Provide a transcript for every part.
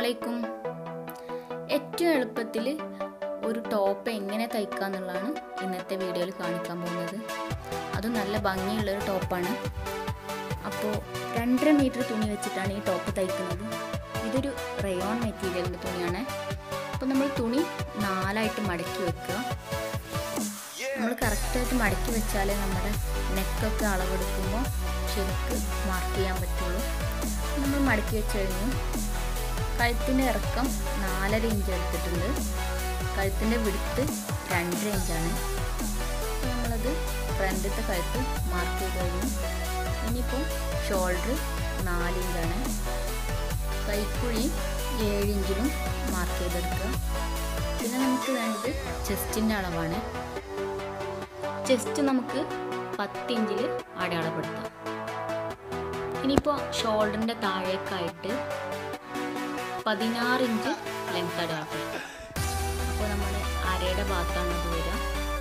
അലൈക്കും ഏറ്റവും എളുപ്പത്തിൽ ഒരു ടോപ്പ് എങ്ങനെ തയ്ക്കുക എന്നുള്ളതാണ് ഇന്നത്തെ വീഡിയോയിൽ കാണിക്കാൻ പോകുന്നത് അത് നല്ല ഭംഗിയുള്ളൊരു ടോപ്പാണ് അപ്പോൾ രണ്ടര മീറ്റർ തുണി വെച്ചിട്ടാണ് ഈ ടോപ്പ് തയ്ക്കുന്നത് ഇതൊരു റയോൺ മെറ്റീരിയലിൻ്റെ തുണിയാണ് അപ്പോൾ നമ്മൾ തുണി നാലായിട്ട് മടക്കി വെക്കുക നമ്മൾ കറക്റ്റായിട്ട് മടക്കി വെച്ചാലേ നമ്മുടെ നെക്കൊക്കെ അളവെടുക്കുമ്പോൾ ശരിക്ക് മാർക്ക് ചെയ്യാൻ പറ്റുള്ളൂ നമ്മൾ മടക്കി വെച്ച് കഴിഞ്ഞു കഴുത്തിൻ്റെ ഇറക്കം നാലര ഇഞ്ച് എടുത്തിട്ടുണ്ട് കഴുത്തിൻ്റെ വിടുത്ത് രണ്ടര ഇഞ്ചാണ് അപ്പോൾ നമ്മളത് ഫ്രണ്ടിലത്തെ കഴുത്ത് മാർക്ക് ചെയ്ത് കഴിഞ്ഞു ഇനിയിപ്പോൾ ഷോൾഡർ നാല് ഇഞ്ചാണ് കൈക്കുഴി ഏഴ് ഇഞ്ചിലും മാർക്ക് ചെയ്തെടുക്കുക പിന്നെ നമുക്ക് വേണ്ടത് ചെസ്റ്റിൻ്റെ അളവാണ് ചെസ്റ്റ് നമുക്ക് പത്ത് ഇഞ്ചിൽ അടയാളപ്പെടുത്താം ഇനിയിപ്പോൾ ഷോൾഡറിൻ്റെ താഴേക്കായിട്ട് പതിനാറ് ഇഞ്ച് ലെങ്ത് അടയാളപ്പെടുത്താം അപ്പോൾ നമ്മൾ അരയുടെ ഭാഗത്താണ് അത് വരിക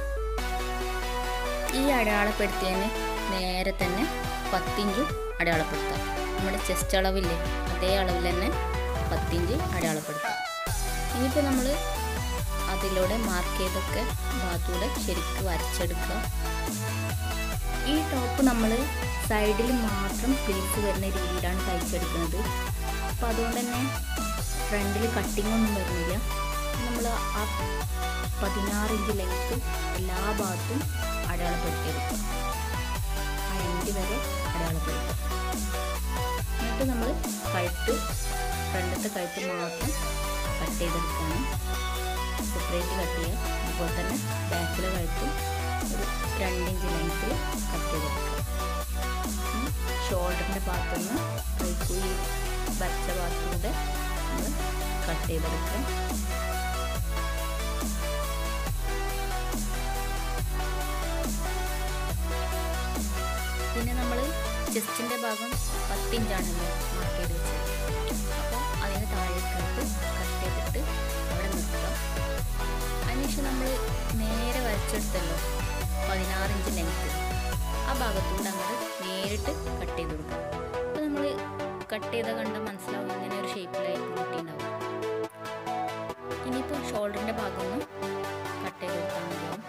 ഈ അടയാളപ്പെടുത്തിയതിന് നേരെ തന്നെ പത്തിഞ്ച് അടയാളപ്പെടുത്താം നമ്മുടെ ചെസ്റ്റ് അളവില്ലേ അതേ അളവിൽ തന്നെ പത്തിഞ്ച് അടയാളപ്പെടുത്താം ഇനിയിപ്പോൾ നമ്മൾ അതിലൂടെ മാർക്ക് ചെയ്തൊക്കെ ഭാഗത്തൂടെ ശരിക്ക് വരച്ചെടുക്കുക ഈ ടോപ്പ് നമ്മൾ സൈഡിൽ മാത്രം പ്ലീസ് വരുന്ന രീതിയിലാണ് തയ്ച്ചെടുക്കുന്നത് അപ്പോൾ അതുകൊണ്ട് തന്നെ ഫ്രണ്ടിൽ കട്ടിംഗ് ഒന്നും വരുന്നില്ല നമ്മൾ ആ പതിനാറ് ഇഞ്ച് ലെങ്ത്ത് എല്ലാ ഭാഗത്തും അടയാളപ്പെടുത്തിയെടുക്കുക ആ എൻഡ് വരെ അടയാളപ്പെടുത്തുക എന്നിട്ട് നമ്മൾ കഴുത്ത് ഫ്രണ്ടത്തെ കഴുത്ത് മാത്രം കട്ട് ചെയ്തെടുക്കുകയാണ് സെപ്പറേറ്റ് കട്ട് ചെയ്യുക അതുപോലെ തന്നെ ബാക്കിലെ കഴുത്ത് ഒരു രണ്ടിഞ്ച് ലെങ്ത്തിൽ കട്ട് ചെയ്തെടുക്കുക ഷോൾഡറിൻ്റെ ഭാഗത്തുനിന്ന് കൈക്കുഴി വരച്ച ഭാഗത്തൂടെ നമ്മൾ കട്ട് ചെയ്തെടുക്കുക പിന്നെ നമ്മൾ ചെസ്റ്റിൻ്റെ ഭാഗം പത്തിഞ്ചാണല്ലോ മാർക്ക് ചെയ്ത് വെച്ചത് അപ്പോൾ അതിന് താഴേക്കായിട്ട് കട്ട് ചെയ്തിട്ട് അവിടെ നിർത്തുക അതിനുശേഷം നമ്മൾ നേരെ വരച്ചെടുത്തല്ലോ പതിനാറ് ഇഞ്ച് ലെങ്ത്ത് ആ ഭാഗത്തൂടെ അങ്ങോട്ട് നേരിട്ട് കട്ട് ചെയ്ത് കൊടുക്കുക അപ്പോൾ നമ്മൾ കട്ട് ചെയ്ത കണ്ട മനസ്സിലാവും ഇങ്ങനെ ഒരു ഷേപ്പിലായി കിട്ടിയിട്ടുണ്ടാവും ഇനിയിപ്പോൾ ഷോൾഡറിൻ്റെ ഭാഗം ഒന്ന് കട്ട് ചെയ്ത് കൊടുത്താൽ മതിയാവും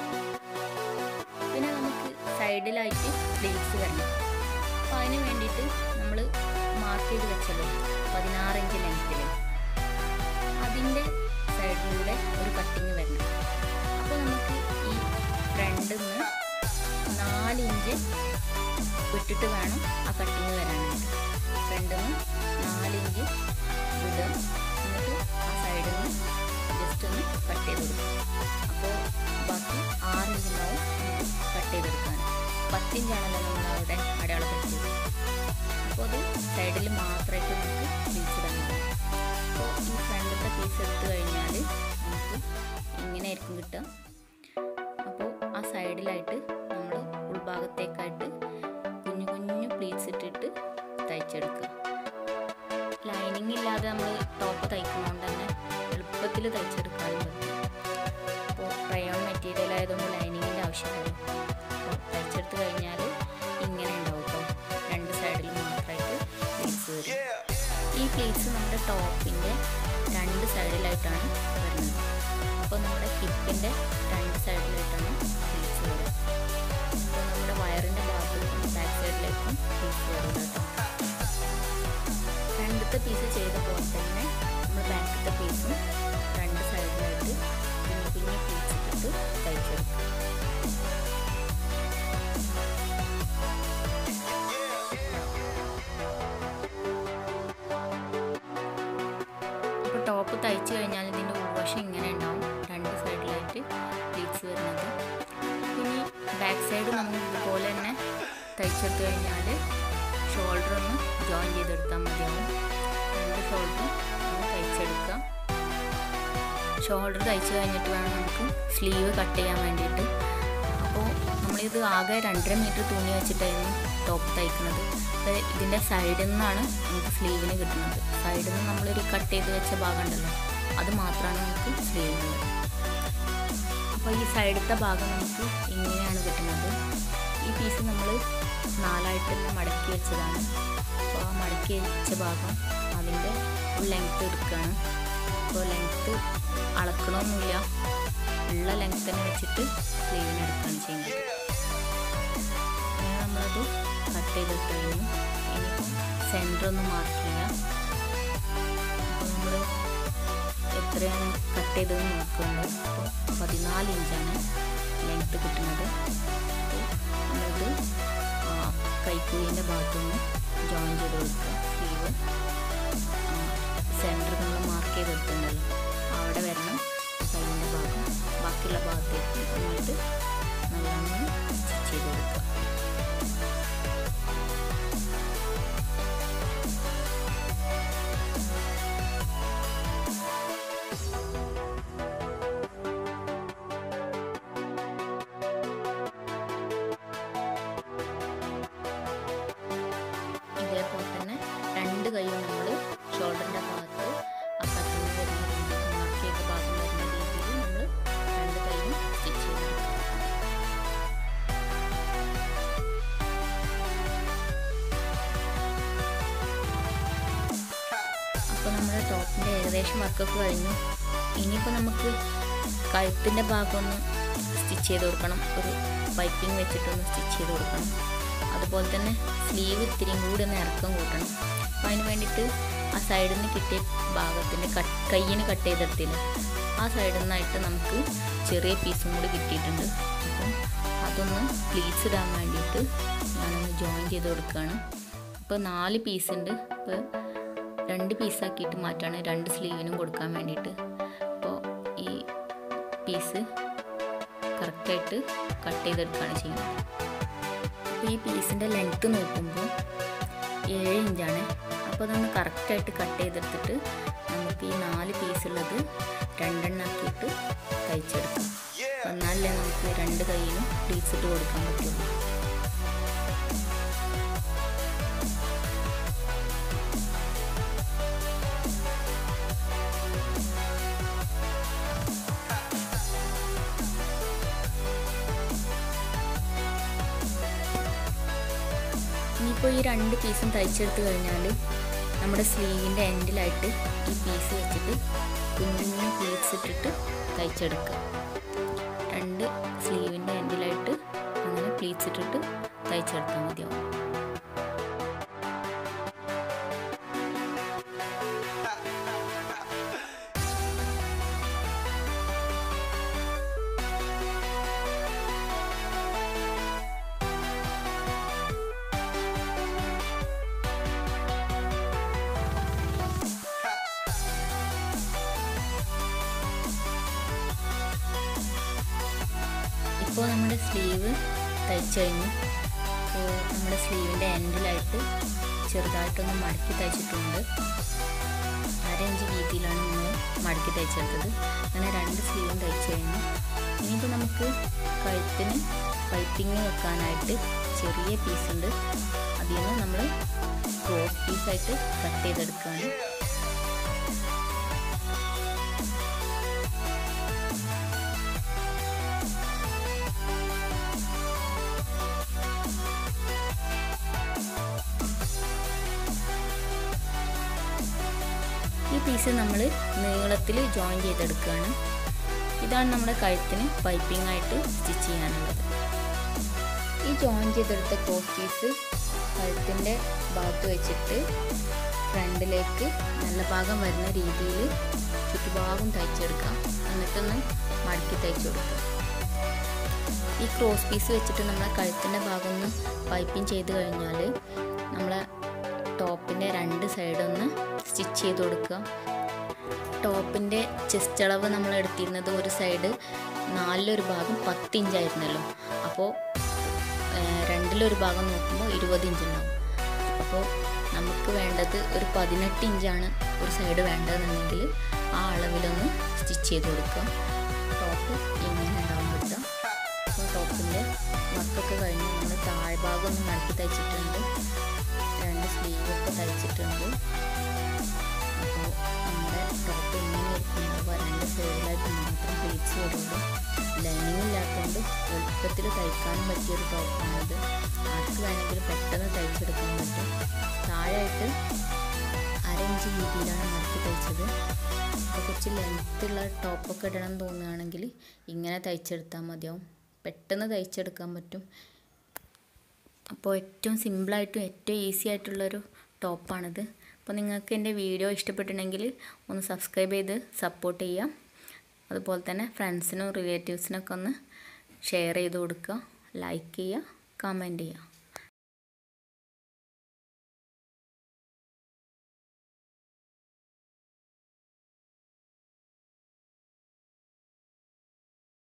പിന്നെ നമുക്ക് സൈഡിലായിട്ട് പ്ലേറ്റ്സ് വരണം അപ്പോൾ അതിന് വേണ്ടിയിട്ട് നമ്മൾ മാർക്ക് ചെയ്ത് വെച്ചല്ലോ പതിനാറ് ഇഞ്ച് ലെങ്ത്തിൽ അതിൻ്റെ സൈഡിലൂടെ ഒരു കട്ടിങ് വരണം അപ്പോൾ നമുക്ക് ഈ ഫ്രണ്ടിൽ നിന്ന് നാല് ഇഞ്ച് വിട്ടിട്ട് വേണം ആ കട്ടിങ് വരാനായിട്ട് ഫ്രണ്ടിൽ നിന്ന് നാല് ഇഞ്ച് വിടുക എന്നിട്ട് ആ സൈഡിൽ നിന്ന് ജസ്റ്റ് ഒന്ന് കട്ട് ചെയ്ത് കൊടുക്കുക അപ്പോൾ ബാക്കി ആറ് ഇഞ്ചുണ്ടാവും കട്ട് ചെയ്തെടുക്കാൻ പത്തിഞ്ചാണല്ലോ നമ്മൾ അവിടെ അടയാളപ്പെടുത്തിയത് അപ്പോൾ അത് സൈഡിൽ മാത്രമായിട്ട് നമുക്ക് പീസ് തന്നെ അപ്പോൾ ഈ ഫ്രണ്ടിലത്തെ പീസ് എടുത്തു കഴിഞ്ഞാൽ നമുക്ക് ഇങ്ങനെ ആയിരിക്കും കിട്ടുക അപ്പോൾ ആ സൈഡിലായിട്ട് നമ്മൾ ഉൾഭാഗത്തേക്കായിട്ട് കുഞ്ഞു കുഞ്ഞു പ്ലീറ്റ്സ് ഇട്ടിട്ട് തയ്ച്ചെടുക്കുക ലൈനിങ് ഇല്ലാതെ നമ്മൾ ടോപ്പ് തയ്ക്കുന്നതുകൊണ്ട് തന്നെ എളുപ്പത്തിൽ തയ്ച്ചെടുക്കാനും പറ്റും അപ്പോൾ റയോൺ മെറ്റീരിയൽ ആയതുകൊണ്ട് ലൈനിങ്ങിൻ്റെ ആവശ്യമില്ല അപ്പോൾ തയ്ച്ചെടുത്ത് കഴിഞ്ഞാൽ ഇങ്ങനെ ഉണ്ടാവും കേട്ടോ രണ്ട് സൈഡിൽ മാത്രമായിട്ട് പ്ലീറ്റ്സ് വരും ഈ പ്ലീറ്റ്സ് നമ്മുടെ ടോപ്പിൻ്റെ രണ്ട് സൈഡിലായിട്ടാണ് വരുന്നത് അപ്പോൾ നമ്മുടെ ഹിപ്പിൻ്റെ രണ്ട് സൈഡിലായിട്ടാണ് പ്ലീറ്റ്സ് വരിക അപ്പോൾ നമ്മുടെ വയറിൻ്റെ ഭാഗത്തേക്കും ബാക്ക് സൈഡിലേക്കും പ്ലീറ്റ്സ് വരുന്നത് കേട്ടോ ഫ്രണ്ടത്തെ പീസ് ചെയ്ത പോലെ തന്നെ നമ്മൾ ബാക്കത്തെ പീസും രണ്ട് സൈഡിലായിട്ട് കുഞ്ഞു കുഞ്ഞു പീസ് ഇട്ടിട്ട് തയ്ച്ചെടുക്കും അപ്പോൾ ടോപ്പ് തയ്ച്ചു കഴിഞ്ഞാൽ ഇതിൻ്റെ ഉൾവശം ഇങ്ങനെ ഉണ്ടാവും രണ്ട് സൈഡിലായിട്ട് പ്ലീറ്റ്സ് വരുന്നത് ഇനി ബാക്ക് സൈഡ് നമ്മൾ ഇതുപോലെ തന്നെ തയ്ച്ചെടുത്ത് കഴിഞ്ഞാൽ ഷോൾഡർ ഒന്ന് ജോയിൻ ചെയ്തെടുത്താൽ മതിയാവും രണ്ട് ഷോൾഡറും ഒന്ന് തയ്ച്ചെടുക്കാം ഷോൾഡർ തയ്ച്ച് കഴിഞ്ഞിട്ട് വേണം നമുക്ക് സ്ലീവ് കട്ട് ചെയ്യാൻ വേണ്ടിയിട്ട് അപ്പോൾ നമ്മളിത് ആകെ രണ്ടര മീറ്റർ തുണി വെച്ചിട്ടായിരുന്നു ടോപ്പ് തയ്ക്കുന്നത് അപ്പോൾ ഇതിൻ്റെ സൈഡിൽ നിന്നാണ് നമുക്ക് സ്ലീവിന് കിട്ടുന്നത് സൈഡിൽ നിന്ന് നമ്മളൊരു കട്ട് ചെയ്ത് വെച്ച ഭാഗം ഉണ്ടല്ലോ അത് മാത്രമാണ് നമുക്ക് സ്ലീവിനുള്ളത് അപ്പോൾ ഈ സൈഡത്തെ ഭാഗം നമുക്ക് ഇങ്ങനെയാണ് കിട്ടുന്നത് ഈ പീസ് നമ്മൾ നാലായിട്ട് തന്നെ മടക്കി വെച്ചതാണ് അപ്പോൾ ആ മടക്കി വെച്ച ഭാഗം അതിൻ്റെ ലെങ്ത്ത് എടുക്കുകയാണ് അപ്പോൾ ലെങ്ത്ത് അളക്കണമൊന്നുമില്ല ഉള്ള ലെങ്ത്ത് തന്നെ വെച്ചിട്ട് സ്ലീവിന് എടുക്കുകയാണ് ചെയ്യുന്നത് അങ്ങനെ നമ്മളത് കട്ട് ചെയ്തിട്ട് കഴിഞ്ഞു ഇനിയിപ്പം സെൻറ്റർ ഒന്നും മാർക്ക് ചെയ്യാം അപ്പോൾ നമ്മൾ എത്രയാണ് കട്ട് ചെയ്തത് നോക്കുന്നത് അപ്പോൾ പതിനാല് ഇഞ്ചാണ് ലെങ്ത്ത് കിട്ടുന്നത് അപ്പോൾ നമ്മളിത് കൈക്കുഴിൻ്റെ ഭാഗത്തുനിന്ന് ജോയിൻ ചെയ്ത് കൊടുക്കുക സ്ലീവ് സെൻറ്റർ നമ്മൾ മാർക്ക് ചെയ്തെടുത്തിട്ടുണ്ടല്ലോ അവിടെ വരണം കൈയിൻ്റെ ഭാഗം ബാക്കിയുള്ള ഭാഗത്തേക്ക് എന്നിട്ട് നല്ലോണം സ്റ്റിച്ച് ചെയ്ത് കൊടുക്കുക ഇതേപോലെ തന്നെ രണ്ട് കൈയും നമ്മൾ ഷോൾഡറിൻ്റെ ഭാഗത്ത് ആ കട്ടിന് വരുന്ന രീതിയിൽ മാർക്ക് ചെയ്ത ഭാഗം വരുന്ന രീതിയിൽ നമ്മൾ രണ്ട് കൈയും സ്റ്റിച്ച് ചെയ്തെടുക്കും അപ്പോൾ നമ്മുടെ ടോപ്പിൻ്റെ ഏകദേശം വർക്കൊക്കെ കഴിഞ്ഞു ഇനിയിപ്പോൾ നമുക്ക് കഴുത്തിൻ്റെ ഭാഗം ഒന്ന് സ്റ്റിച്ച് ചെയ്ത് കൊടുക്കണം ഒരു പൈപ്പിംഗ് വെച്ചിട്ടൊന്ന് സ്റ്റിച്ച് ചെയ്ത് കൊടുക്കണം അതുപോലെ തന്നെ സ്ലീവ് ഇത്തിരിയും കൂടി ഒന്ന് ഇറക്കം കൂട്ടണം അപ്പോൾ അതിന് വേണ്ടിയിട്ട് ആ സൈഡിൽ നിന്ന് കിട്ടിയ ഭാഗത്തിൻ്റെ കട്ട് കയ്യിന് കട്ട് ചെയ്തെടുത്തില്ല ആ സൈഡിൽ നിന്നായിട്ട് നമുക്ക് ചെറിയ പീസും കൂടി കിട്ടിയിട്ടുണ്ട് അപ്പം അതൊന്ന് പ്ലീറ്റ്സ് ഇടാൻ വേണ്ടിയിട്ട് ഞാനൊന്ന് ജോയിൻ ചെയ്ത് കൊടുക്കുകയാണ് ഇപ്പോൾ നാല് പീസ് ഉണ്ട് ഇപ്പോൾ രണ്ട് പീസാക്കിയിട്ട് മാറ്റാണ് രണ്ട് സ്ലീവിനും കൊടുക്കാൻ വേണ്ടിയിട്ട് അപ്പോൾ ഈ പീസ് കറക്റ്റായിട്ട് കട്ട് ചെയ്തെടുക്കുകയാണ് ചെയ്യുന്നത് അപ്പോൾ ഈ പീസിൻ്റെ ലെങ്ത്ത് നോക്കുമ്പോൾ ഏഴ് ഇഞ്ചാണ് അപ്പോൾ അതൊന്ന് കറക്റ്റായിട്ട് കട്ട് ചെയ്തെടുത്തിട്ട് നമുക്ക് ഈ നാല് പീസുള്ളത് രണ്ടെണ്ണാക്കിയിട്ട് തയ്ച്ചെടുക്കാം അപ്പോൾ എന്നാലേ നമുക്ക് രണ്ട് കൈയിലും പ്ലീറ്റ്സ് ഇട്ട് കൊടുക്കാൻ പറ്റുള്ളൂ ഇനിയിപ്പോൾ ഈ രണ്ട് പീസും തയ്ച്ചെടുത്ത് കഴിഞ്ഞാൽ നമ്മുടെ സ്ലീവിൻ്റെ എൻഡിലായിട്ട് ഈ പീസ് വെച്ചിട്ട് കുഞ്ഞു കുഞ്ഞു പ്ലീറ്റ്സ് ഇട്ടിട്ട് തയ്ച്ചെടുക്കുക രണ്ട് സ്ലീവിൻ്റെ എൻഡിലായിട്ട് അങ്ങനെ പ്ലീറ്റ്സ് ഇട്ടിട്ട് തയ്ച്ചെടുത്താൽ മതിയാവും ഇപ്പോൾ നമ്മുടെ സ്ലീവ് തയ്ച്ചു കഴിഞ്ഞു അപ്പോൾ നമ്മുടെ സ്ലീവിൻ്റെ എൻഡിലായിട്ട് ചെറുതായിട്ടൊന്ന് മടക്കി തയ്ച്ചിട്ടുണ്ട് അരഞ്ച് വീതിയിലാണ് നമ്മൾ മടക്കി തയ്ച്ചെടുത്തത് അങ്ങനെ രണ്ട് സ്ലീവും തയ്ച്ചു കഴിഞ്ഞു ഇനിയിപ്പോൾ നമുക്ക് കഴുത്തിന് പൈപ്പിങ് വെക്കാനായിട്ട് ചെറിയ പീസുണ്ട് അതിൽ നിന്ന് നമ്മൾ ക്രോസ് പീസായിട്ട് കട്ട് ചെയ്തെടുക്കുകയാണ് ഈ പീസ് നമ്മൾ നീളത്തിൽ ജോയിൻ ചെയ്തെടുക്കുകയാണ് ഇതാണ് നമ്മുടെ കഴുത്തിന് പൈപ്പിംഗ് ആയിട്ട് സ്റ്റിച്ച് ചെയ്യാനുള്ളത് ഈ ജോയിൻ ചെയ്തെടുത്ത ക്രോസ് പീസ് കഴുത്തിൻ്റെ ഭാഗത്ത് വെച്ചിട്ട് ഫ്രണ്ടിലേക്ക് നല്ല ഭാഗം വരുന്ന രീതിയിൽ ചുറ്റുഭാഗം തയ്ച്ചെടുക്കാം എന്നിട്ടൊന്ന് മടക്കി തയ്ച്ചു കൊടുക്കുക ഈ ക്രോസ് പീസ് വെച്ചിട്ട് നമ്മളെ കഴുത്തിൻ്റെ ഭാഗം ഒന്ന് പൈപ്പിംഗ് ചെയ്ത് കഴിഞ്ഞാൽ നമ്മളെ ടോപ്പിൻ്റെ രണ്ട് സൈഡൊന്ന് സ്റ്റിച്ച് ചെയ്ത് കൊടുക്കുക ടോപ്പിൻ്റെ ചെസ്റ്റ് അളവ് നമ്മൾ എടുത്തിരുന്നത് ഒരു സൈഡ് നാലിലൊരു ഭാഗം പത്ത് ഇഞ്ചായിരുന്നല്ലോ അപ്പോൾ രണ്ടിലൊരു ഭാഗം നോക്കുമ്പോൾ ഇരുപത് ഇഞ്ച് ഉണ്ടാവും അപ്പോൾ നമുക്ക് വേണ്ടത് ഒരു പതിനെട്ട് ഇഞ്ചാണ് ഒരു സൈഡ് വേണ്ടതെന്നുണ്ടെങ്കിൽ ആ അളവിലൊന്ന് സ്റ്റിച്ച് ചെയ്ത് കൊടുക്കുക ടോപ്പ് ഇങ്ങനെ ഉണ്ടാവും കിട്ടുക അപ്പോൾ ടോപ്പിൻ്റെ വർക്കൊക്കെ കഴിഞ്ഞ് നമ്മൾ താഴ്ഭാഗം ഒന്ന് മടക്കി തയ്ച്ചിട്ടുണ്ട് രണ്ട് സ്ലീവൊക്കെ തയ്ച്ചിട്ടുണ്ട് അപ്പോൾ നമ്മുടെ ടോപ്പ് ഇങ്ങനെ ഇരിക്കുന്നുണ്ടാവുക രണ്ട് സൈഡിലായിട്ട് മാത്രം പ്ലീറ്റ്സ് വരുള്ളൂ ലൈനിങ് ഇല്ലാത്തതുകൊണ്ട് എളുപ്പത്തിൽ തയ്ക്കാനും പറ്റിയൊരു ടോപ്പാണിത് ആർക്ക് വേണമെങ്കിലും പെട്ടെന്ന് തയ്ച്ചെടുക്കാൻ പറ്റും താഴെയായിട്ട് അര ഇഞ്ച് വീതിയിലാണ് മടക്കി തയ്ച്ചത് അപ്പോൾ കുറച്ച് ലെങ്ത്തുള്ള ടോപ്പൊക്കെ ഇടണം എന്ന് തോന്നുകയാണെങ്കിൽ ഇങ്ങനെ തയ്ച്ചെടുത്താൽ മതിയാവും പെട്ടെന്ന് തയ്ച്ചെടുക്കാൻ പറ്റും അപ്പോൾ ഏറ്റവും സിമ്പിളായിട്ടും ഏറ്റവും ഈസി ആയിട്ടുള്ളൊരു ടോപ്പാണിത് അപ്പോൾ നിങ്ങൾക്ക് എൻ്റെ വീഡിയോ ഇഷ്ടപ്പെട്ടിട്ടുണ്ടെങ്കിൽ ഒന്ന് സബ്സ്ക്രൈബ് ചെയ്ത് സപ്പോർട്ട് ചെയ്യാം അതുപോലെ തന്നെ ഫ്രണ്ട്സിനും റിലേറ്റീവ്സിനൊക്കെ ഒന്ന് ഷെയർ ചെയ്ത് കൊടുക്കുക ലൈക്ക് ചെയ്യുക കമൻറ്റ് ചെയ്യുക